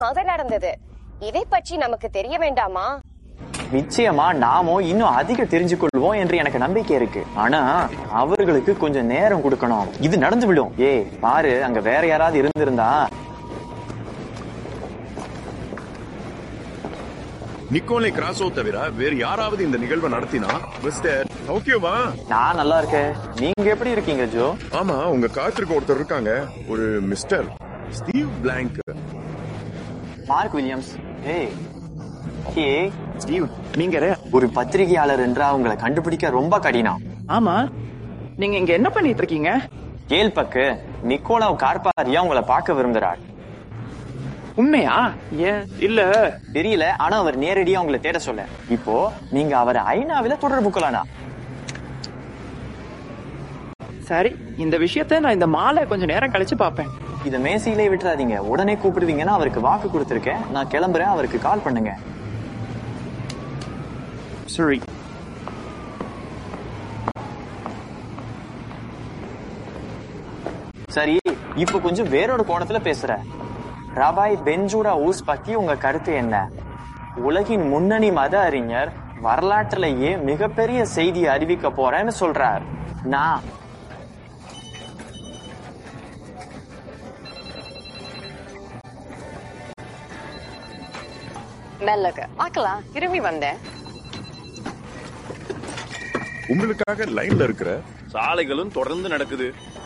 அது நடந்தது இதை பற்றி நமக்கு தெரிய வேண்டாமா நிச்சயமா நாமும் இன்னும் அதிக தெரிஞ்சு கொள்வோம் என்று எனக்கு நம்பிக்கை இருக்கு ஆனா அவர்களுக்கு கொஞ்சம் நேரம் கொடுக்கணும் இது நடந்து விடும் ஏய் பாரு அங்க வேற யாராவது இருந்திருந்தா நிக்கோலை கிராஸோ தவிர வேறு யாராவது இந்த நிகழ்வை நடத்தினா மிஸ்டர் ஓகேவா நான் நல்லா இருக்கேன் நீங்க எப்படி இருக்கீங்க ஜோ ஆமா உங்க காத்திருக்க ஒருத்தர் இருக்காங்க ஒரு mister Steve Planck Mark Williams ஏய் ஏ ஸ்டீவ் நீங்க ஒரு பத்திரிகையாளர் என்றா உங்களை கண்டுபிடிக்க ரொம்ப கடினம் ஆமா நீங்க இங்க என்ன பண்ணிட்டு இருக்கீங்க கேள் பக்கு நிக்கோலாவ் கார்பாரியா உங்களை பார்க்க விரும்புகிறார் உண்மையா ஏன் இல்ல தெரியல ஆனா அவர் நேரடியா உங்களை தேட சொல்ல இப்போ நீங்க அவரை ஐநாவில தொடர்பு கொள்ளலாம் சரி இந்த விஷயத்த நான் இந்த மாலை கொஞ்சம் நேரம் கழிச்சு பாப்பேன் இத மேசையிலே விட்டுறாதீங்க உடனே கூப்பிடுவீங்கன்னா அவருக்கு வாக்கு கொடுத்திருக்கேன் நான் கிளம்புறேன் அவருக்கு கால் பண்ணுங்க சரி சரி இப்போ கொஞ்சம் வேறொரு கோணத்துல பேசுற ரபாய் பெஞ்சூரா ஊஸ் பத்தி உங்க கருத்து என்ன உலகின் முன்னணி மத அறிஞர் வரலாற்றிலேயே மிகப்பெரிய செய்தி அறிவிக்க போறேன்னு சொல்றார் நான் மெல்லக பார்க்கலாம் திரும்பி வந்தேன் உங்களுக்காக லைன்ல இருக்கிற சாலைகளும் தொடர்ந்து நடக்குது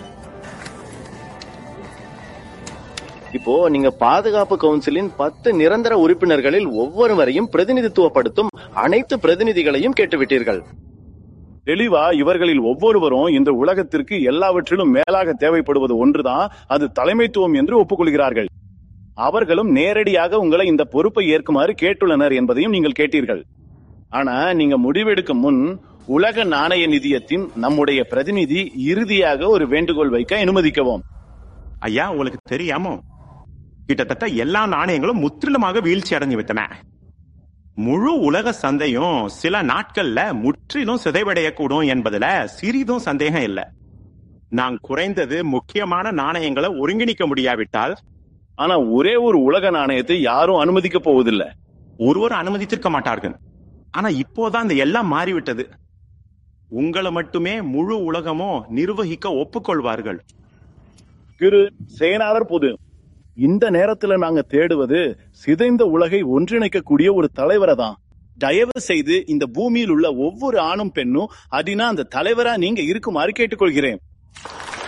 இப்போ நீங்க பாதுகாப்பு கவுன்சிலின் பத்து நிரந்தர உறுப்பினர்களில் ஒவ்வொருவரையும் பிரதிநிதித்துவப்படுத்தும் அனைத்து பிரதிநிதிகளையும் கேட்டுவிட்டீர்கள் தெளிவா இவர்களில் ஒவ்வொருவரும் இந்த உலகத்திற்கு எல்லாவற்றிலும் மேலாக தேவைப்படுவது ஒன்றுதான் அது தலைமைத்துவம் என்று ஒப்புக்கொள்கிறார்கள் அவர்களும் நேரடியாக உங்களை இந்த பொறுப்பை ஏற்குமாறு கேட்டுள்ளனர் என்பதையும் நீங்கள் கேட்டீர்கள் ஆனா நீங்க முடிவெடுக்கும் முன் உலக நாணய நிதியத்தின் நம்முடைய பிரதிநிதி இறுதியாக ஒரு வேண்டுகோள் வைக்க அனுமதிக்கவும் ஐயா உங்களுக்கு தெரியாமோ கிட்டத்தட்ட எல்லா நாணயங்களும் முற்றிலுமாக வீழ்ச்சி அடைஞ்சு விட்டன முழு உலக சந்தையும் சில நாட்கள்ல முற்றிலும் சிதைவடையக்கூடும் என்பதுல சிறிதும் சந்தேகம் இல்லை நான் குறைந்தது முக்கியமான நாணயங்களை ஒருங்கிணைக்க முடியாவிட்டால் ஆனா ஒரே ஒரு உலக நாணயத்தை யாரும் அனுமதிக்க போவதில்லை ஒருவர் அனுமதித்திருக்க மாட்டார்கள் ஆனா இப்போதான் இந்த எல்லாம் மாறிவிட்டது உங்களை மட்டுமே முழு உலகமோ நிர்வகிக்க ஒப்புக்கொள்வார்கள் திரு சேனாளர் பொது இந்த நேரத்துல நாங்க தேடுவது சிதைந்த உலகை ஒன்றிணைக்கக்கூடிய ஒரு தலைவரை தான் தயவு செய்து இந்த பூமியில் உள்ள ஒவ்வொரு ஆணும் பெண்ணும் அதினா அந்த தலைவரா நீங்க இருக்குமாறு கேட்டுக்கொள்கிறேன்